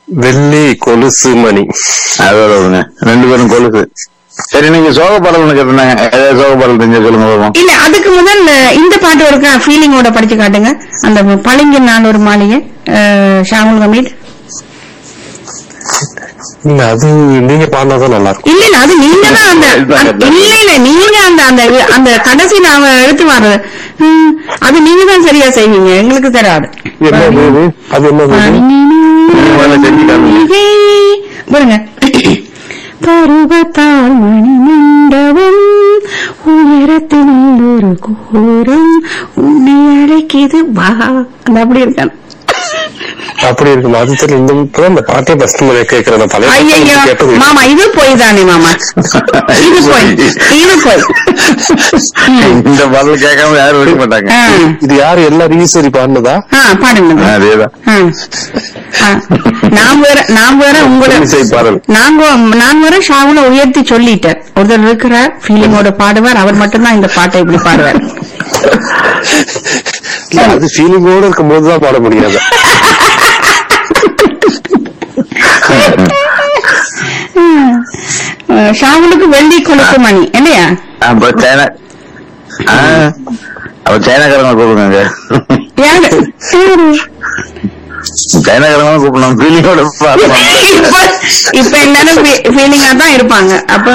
வெள்ளி கொலுசு மணி அதோட விடுங்க ரெண்டு பேரும் கொலுசு சரி நீங்க சோக பாடல் கேட்டுனாங்க ஏதாவது சோக பாடல் தெரிஞ்ச சொல்லுங்க பாப்போம் இல்ல அதுக்கு முதல் இந்த பாட்டு ஒரு ஃபீலிங்கோட படிச்சு காட்டுங்க அந்த பளிங்கு நான் ஒரு மாளிகை அஹ், ஷாமுல் ஹமீட் இல்ல அது நீங்க பாடினாதான் நல்லா இருக்கும் இல்ல இல்ல அது நீங்க தான் அந்த அந்த- இல்ல இல்ல நீங்க அந்த அந்த அந்த கடைசி நாம எடுத்து வர்றது ம், அது நீங்க தான் சரியா செய்வீங்க எங்களுக்கு தராது என்னது இது? அது என்னது இது? முதல்ல செஞ்சு காட்டுங்க. பாருங்க பருவத்தால் மணி மண்டபம் உயரத்தில் ஒரு கோரம் உன்னை அழைக்குது வா அந்த அப்படி இருக்கான் அப்படி இருக்கும் அது தெரியல இந்த இப்பதான் இந்த பாட்டே ஃபர்ஸ்ட் முறை கேட்கிறேன் நான் பழைய பாட்டு ஐயோ கேட்டது இல்ல. மாமா இது போய் தானே மாமா இது போய் இது போய் இந்த பாடல் கேட்காம யாரும் விட மாட்டாங்க ஆ, இது யாரு எல்லாரும் ஈஸ்வரி பாடினதா ஆ, பாடுங்க அதேதான் ஆ. ஆ. நான் வேற நான் வேற உங்களோட இசை பாடல் நாங்க நான் வர ஷாவுல உயர்த்தி சொல்லிட்டேன் ஒருத்தர் இருக்கிறார் ஃபீலிங்கோட பாடுவார் அவர் மட்டும்தான் இந்த பாட்டை இப்படி பாடுவார் இல்ல அது ஃபீலிங்கோட இருக்கும் போதுதான் பாட முடியாது அஹ் ஷாவுலுக்கு வெள்ளி கொலுசு மணி இல்லையா அப்ப சைனா ஆ, அப்ப சைனாக்காரங்க கூப்பிடுங்க யாரு யாரு? சைனாக்காரங்க கூப்பிடணும் ஃபீலிங்கோட பாடணும் இப்ப இப்ப எல்லாரும் ஃபீலிங்கா தான் இருப்பாங்க அப்ப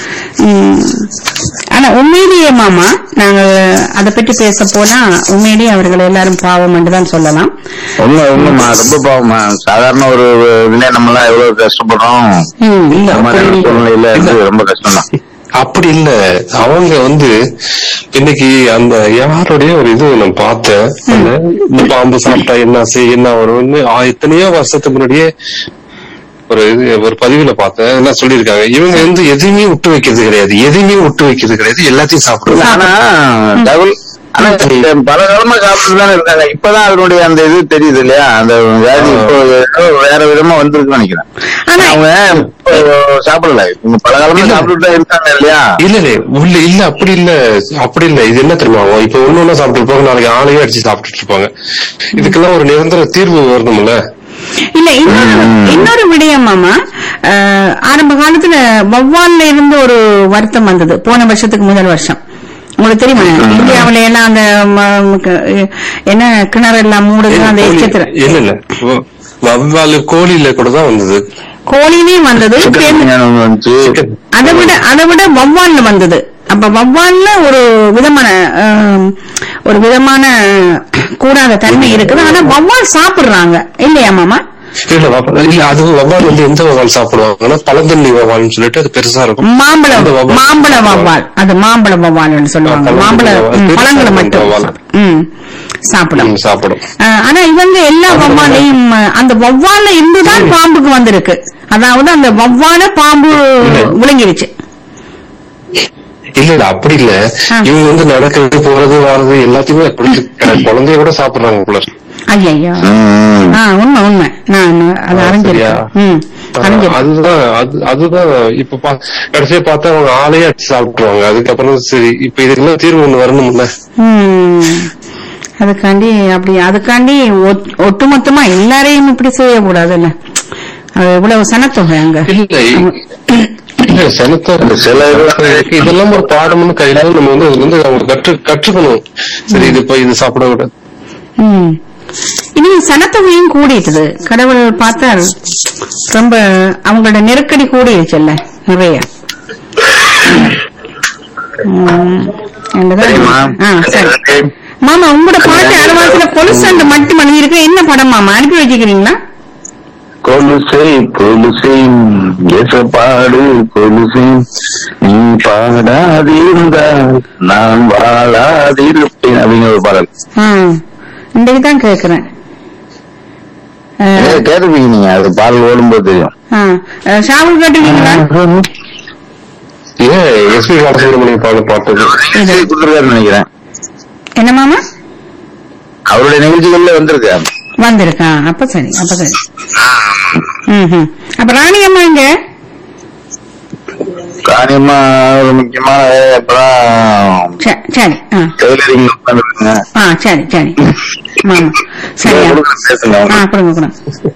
ம், ஆனா உண்மையிலேயே மாமா நாங்க அதை பற்றி பேச போனா உண்மையிலேயே அவர்கள் எல்லாரும் பாவம் என்று தான் சொல்லலாம் உண்மை உண்மைமா ரொம்ப பாவமா சாதாரண ஒரு இதுல நம்ம எல்லாம் எவ்வளவு கஷ்டப்படுறோம் ம். இல்ல இந்த மாதிரியான அப்படி சூழ்நிலையில இல்ல. இது ரொம்ப கஷ்டம் தான் அப்படி இல்ல அவங்க வந்து இன்னைக்கு அந்த யாருடைய ஒரு இது நான் பார்த்தேன் அந்த இந்த பாம்பு சாப்பிட்டா என்ன செய் என்ன வரும்னு ஆ, எத்தனையோ வருஷத்துக்கு முன்னாடியே ஒரு இது ஒரு பதிவுல பார்த்தேன் என்ன சொல்லியிருக்காங்க இவங்க வந்து எதையுமே விட்டு வைக்கிறது கிடையாது எதையுமே விட்டு வைக்கிறது கிடையாது எல்லாத்தையும் இல்ல, சாப்பிடுறாங்க ஆனா தகவல் ஆனா இந்த பல காலமா சாப்பிட்டு தானே இருக்காங்க இப்பதான் அதனுடைய அந்த இது தெரியுது இல்லையா அந்த வியாதி இப்போ ஏதோ வேற விதமா வந்திருக்குன்னு நினைக்கிறேன் ஆனா அவங்க இப்போ சாப்பிடல இவங்க பல காலமா இல்ல. சாப்பிட்டுட்டு தான் இருக்காங்க இல்லையா இல்ல இல்ல உள்ள இல்ல அப்படி இல்ல அப்படி இல்ல இது என்ன தெரியுமா இப்ப ஒண்ணு ஒண்ணா சாப்பிட்டு இருப்பாங்க நாளைக்கு ஆளையே அடிச்சு சாப்பிட்டுட்டு இருப்பாங்க இதுக்கெல்லாம் ஒரு நிரந்தர தீர்வு வரணும்ல இல்ல இன்னொரு இன்னொரு விடயம் மாமா அஹ், ஆரம்ப காலத்துல வௌவால்ல இருந்து ஒரு வருத்தம் வந்தது போன வருஷத்துக்கு முதல் வருஷம் உங்களுக்கு தெரியுமா இந்தியாவுல எல்லாம் அந்த ம- க- என்ன கிணறு எல்லாம் மூடுது அந்த எச்சத்துல இல்ல இல்ல வ- வவ்வாலு கோழியில கூட தான் வந்தது கோழிலையும் வந்தது இப்ப என்ன- சிக்கன் வந்துச்சு அதை விட அதை விட வௌவால்ல வந்தது அப்ப வௌவால்ல ஒரு விதமான ஆம், ஒரு விதமான கூடாத தன்மை இருக்குது ஆனா வௌவால் சாப்பிடுறாங்க இல்லையா மாமா இல்ல வவ்வா- இல்ல அது வவ்வால் வந்து எந்த வவ்வால் சாப்பிடுவாங்கன்னா பழந்தண்ணி வவ்வால்னு சொல்லிட்டு அது பெருசா இருக்கும் மாம்பழ அந்த வௌவால். மாம்பழ வௌவால் அது மாம்பழ வௌவால்னு சொல்லுவாங்க ஆ, மாம்பழ பழங்கள் வௌவால். ம், பெருசா பழங்களை இருக்கும் மட்டும் வௌவால். ம் சாப்பிடும் ம், சாப்பிடும் ஆஹ், ஆனா இவங்க எல்லா அது வௌவாலையும் அந்த வௌவால்ல இருந்துதான் பாம்புக்கு வந்திருக்கு அதாவது அந்த வௌவால பாம்பு இல்ல. விழுங்கிருச்சு இல்ல இல்ல அப்படி இல்ல ஆ. இவங்க வந்து நடக்கிறது போறது வர்றது எல்லாத்தையுமே பிடிச்சி குழந்தைய கூட சாப்பிடுறாங்க போல ஐயோ ம். ஆ உண்மை உண்மை நான் அது ஆ, அறிஞ்சிருக்கேன் சரியா? ம் அறிஞ்சிருக்கேன் அதுதான் அது அதுதான் இப்ப பா- கடைசியா பார்த்தா அவங்க ஆளையே அடிச்சு சாப்பிட்டுருவாங்க அதுக்கப்புறம் சரி இப்ப இதுக்கெல்லாம் தீர்வு ஒண்ணு வரணும்ல ம். அதுக்காண்டி அப்படி அதுக்காண்டி ஒட்- ஒட்டுமொத்தமா எல்லாரையும் இப்படி செய்யக்கூடாதுல்ல அது இவ்வளவு சனத்தொகை அங்க இல்ல இல்ல செனத்த சில இது- இதெல்லாம் ஒரு பாடம்னு கையில நம்ம வந்து அதுல இருந்து அவங்க கற்று கற்றுக்கணும் சரி இது இப்ப இது சாப்பிட விட ம். இனி சனத்தொகையும் கூடிட்டுது கடவுள் பார்த்தால் ரொம்ப அவங்களோட நெருக்கடி கூடிடுச்சுல்ல நிறைய ம். என்னதான்? சரிம்மா ஆ, சரி மாமா உங்களோட பாட்டு அறுவாசல கொலுசண்டு மட்டும் பண்ணி இருக்கு என்ன படம் மாமா அனுப்பி வச்சுக்கிறீங்களா கொலுசை கொலுசை எசப்பாடு கொலுசை நீ பாடாதிருந்தால் நான் வாழாதிருப்பேன் அப்படிங்கிற ஒரு பாடல் ஆ, இன்றைக்கு தான் கேக்குறேன் ஆ, ஏ, கேட்டிருப்பீங்க நீங்க அது பாடல் ஓடும்போது தெரியும் ஆ. ஆ, ஷாவுல் கேட்டுவீங்களா ஏன் எஸ்பி பாலசுப்ரமணிய பாட பாட்டு நிகழ்ச்சி கொடுத்துருக்காருன்னு நினைக்கிறேன் என்ன மாமா அவருடைய நிகழ்ச்சிகள்ல வந்திருக்கு வந்திருக்கா அப்ப சரி அப்ப சரி ம் ம். அப்ப ராணி அம்மா இங்க காரியமா ஒரு முக்கியமான வேலை அப்பதான் சரி சரி ஆ டெய்லரிங் உட்காந்துருக்குங்க ஆ சரி சரி மாமா சரியா பேசுங்க ஆ கொடுங்க கொடுங்க